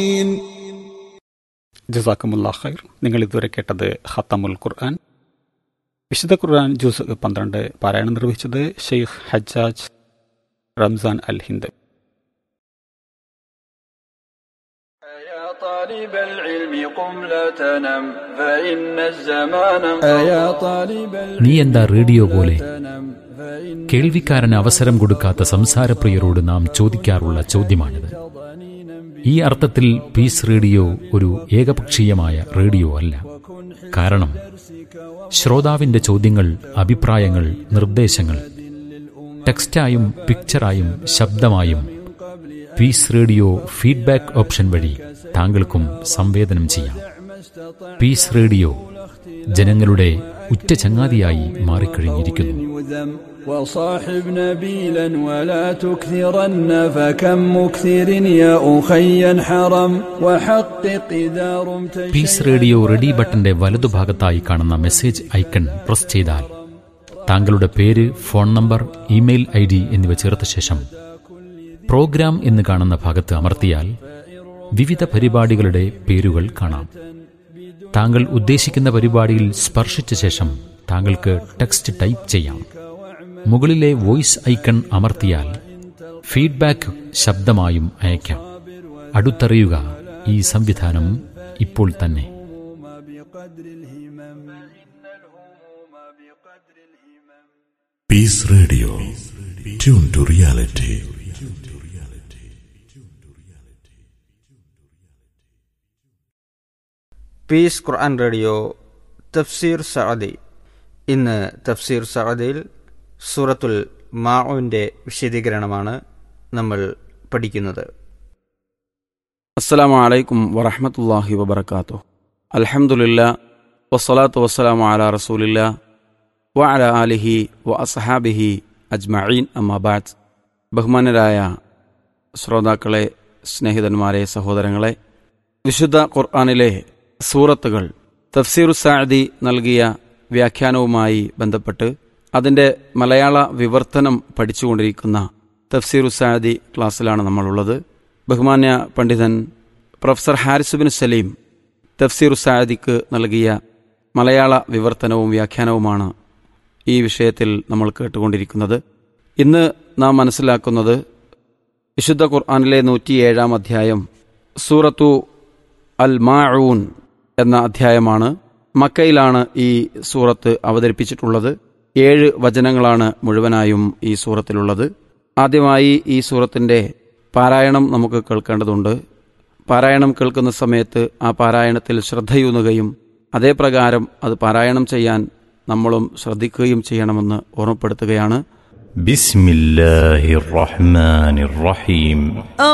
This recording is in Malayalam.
ജസാക്കുമുല്ല ഖൈർ നിങ്ങൾ ഇതുവരെ കേട്ടത് ഖത്തമുൽ ഖുർആൻ വിശുദ്ധ ഖുർആൻ ജ്യൂസ് പന്ത്രണ്ട് പാരായണം നിർവഹിച്ചത് ഷെയ്ഖ് ഹജ്ജാജ് റംസാൻ അൽ ഹിന്ദ് يا طالب العلم قم لا تنم فإن الزمان يا طالب നീ എന്താ റേഡിയോ പോലെ تنم فإن കേൾവിക്കാരന് അവസരം കൊടുക്കാത്ത സംസാരപ്രിയരോട് നാം ചോദിക്കാറുള്ള ചോദ്യമാണിത് ഈ അർത്ഥത്തിൽ പീസ് റേഡിയോ ഒരു ഏകപക്ഷീയമായ റേഡിയോ അല്ല കാരണം ശ്രോതാവിന്റെ ചോദ്യങ്ങൾ അഭിപ്രായങ്ങൾ നിർദ്ദേശങ്ങൾ ടെക്സ്റ്റായും പിക്ചറായും ശബ്ദമായും പീസ് റേഡിയോ ഫീഡ്ബാക്ക് ഓപ്ഷൻ വഴി താങ്കൾക്കും സംവേദനം ചെയ്യാം പീസ് റേഡിയോ ജനങ്ങളുടെ ഉറ്റ ചങ്ങാതിയായി മാറിക്കഴിഞ്ഞിരിക്കുന്നു يذم وصاحب نبيلا ولا تكثرن فكم مكثر يا أخي حرم وحقق إذا رمت പീസ് റേഡിയോ റെഡി ബട്ടന്റെ വലതുഭാഗത്തായി കാണുന്ന മെസ്സേജ് ഐക്കൺ പ്രസ് ചെയ്താൽ താങ്കളുടെ പേര് ഫോൺ നമ്പർ ഇമെയിൽ ഐ ഡി എന്നിവ ചേർത്ത ശേഷം പ്രോഗ്രാം എന്ന് കാണുന്ന ഭാഗത്ത് അമർത്തിയാൽ വിവിധ പരിപാടികളുടെ പേരുകൾ കാണാം താങ്കൾ ഉദ്ദേശിക്കുന്ന പരിപാടിയിൽ സ്പർശിച്ച ശേഷം താങ്കൾക്ക് ടെക്സ്റ്റ് ടൈപ്പ് ചെയ്യാം മുകളിലെ വോയിസ് ഐക്കൺ അമർത്തിയാൽ ഫീഡ്ബാക്ക് ശബ്ദമായും അയക്കാം അടുത്തറിയുക ഈ സംവിധാനം ഇപ്പോൾ തന്നെ بقدر الهمم فإن الهموم بقدر الهمم Peace Radio. Tune to reality. Peace Quran radio തഫ്സീർ സഅദി ഇന്ന് തഫ്സീർ സഅദിൽ സൂറത്തുൽ മാഉവിൻ്റെ വിശദീകരണമാണ് നമ്മൾ പഠിക്കുന്നത് അസ്സലാമു അലൈക്കും വറഹമത്തല്ലാഹി വബർക്കാത്തു അൽഹംദുലില്ലാ വസ്സലാത്തു വസ്സലാമു അലാ റസൂലില്ലാ വ അല ആലിഹി വ അസ്ഹാബിഹി അജ്മഈൻ അമ്മാബാദ് ബഹുമാനരായ ശ്രോതാക്കളെ സ്നേഹിതന്മാരെ സഹോദരങ്ങളെ വിശുദ്ധ ഖുർആാനിലെ സൂറത്തുകൾ തഫ്സീറു സാദി നൽകിയ വ്യാഖ്യാനവുമായി ബന്ധപ്പെട്ട് അതിൻ്റെ മലയാള വിവർത്തനം പഠിച്ചുകൊണ്ടിരിക്കുന്ന തഫ്സീറു സാദി ക്ലാസ്സിലാണ് നമ്മളുള്ളത് ബഹുമാന്യ പണ്ഡിതൻ പ്രൊഫസർ ഹാരിസ് ബിൻ സലീം തഫ്സീറു സാദിക്ക് നൽകിയ മലയാള വിവർത്തനവും വ്യാഖ്യാനവുമാണ് ഈ വിഷയത്തിൽ നമ്മൾ കേട്ടുകൊണ്ടിരിക്കുന്നത് ഇന്ന് നാം മനസ്സിലാക്കുന്നത് വിശുദ്ധ ഖുർആാനിലെ നൂറ്റിയേഴാം അധ്യായം സൂറത്തു അൽ മാഊൻ എന്ന അധ്യായമാണ് മക്കയിലാണ് ഈ സൂറത്ത് അവതരിപ്പിച്ചിട്ടുള്ളത് ഏഴ് വചനങ്ങളാണ് മുഴുവനായും ഈ സൂറത്തിലുള്ളത് ആദ്യമായി ഈ സൂറത്തിൻ്റെ പാരായണം നമുക്ക് കേൾക്കേണ്ടതുണ്ട് പാരായണം കേൾക്കുന്ന സമയത്ത് ആ പാരായണത്തിൽ ശ്രദ്ധയൂന്നുകയും അതേപ്രകാരം അത് പാരായണം ചെയ്യാൻ നമ്മളും ശ്രദ്ധിക്കുകയും ചെയ്യണമെന്ന് ഓർമ്മപ്പെടുത്തുകയാണ് بسم الله الرحمن الرحيم